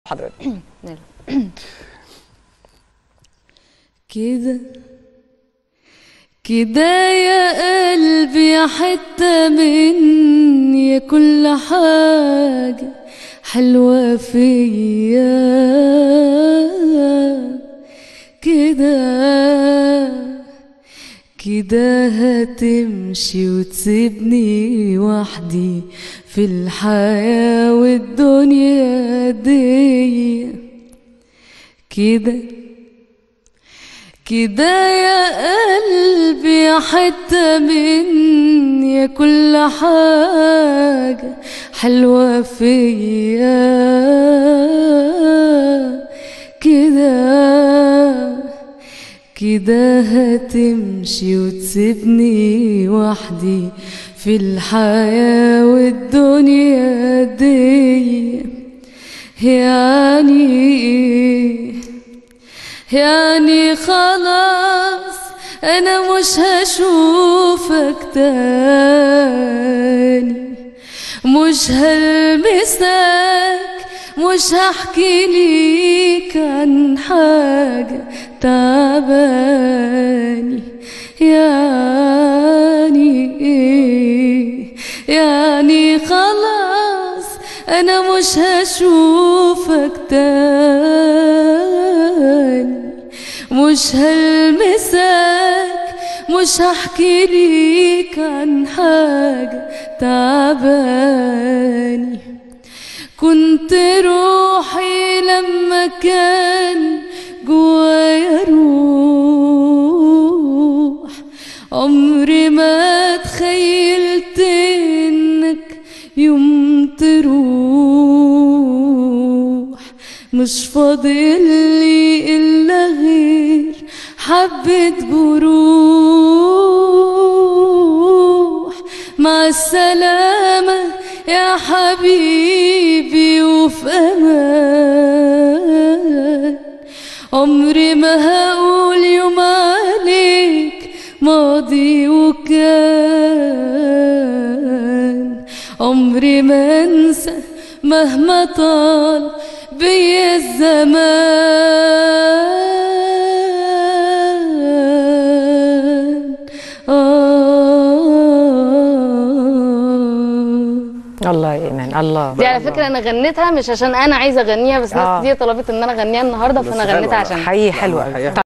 حضرتك كده كده يا قلبي يا حتة مني يا كل حاجة حلوة فيا كده كده هتمشي وتسيبني وحدي في الحياة والدنيا دي كده كده يا قلبي يا حتة مني يا كل حاجة حلوة فيا كده كده هتمشي وتسيبني وحدي في الحياة والدنيا دي يعني يعني خلاص انا مش هشوفك تاني مش هلمسك مش هحكي ليك عن حاجة تعباني يعني ايه يعني خلاص انا مش هشوفك تاني مش هلمسك مش هحكي ليك عن حاجة تعباني كنت روحي لما كان جوايا روح عمري ما تخيلت انك يوم تروح مش فاضل لي الا غير حبة جروح مع السلامة يا حبيبي وفي امان عمري ما هقول يوم عليك ماضي وكان عمري ما انسى مهما طال بيا الزمان آه الله يا ايمان الله دي على فكره انا غنيتها مش عشان انا عايزه اغنيها بس آه. ناس كتير طلبت ان انا اغنيها النهارده فانا بس حلوة غنيتها بقى. عشان حقيقي حلو قوي حقيقة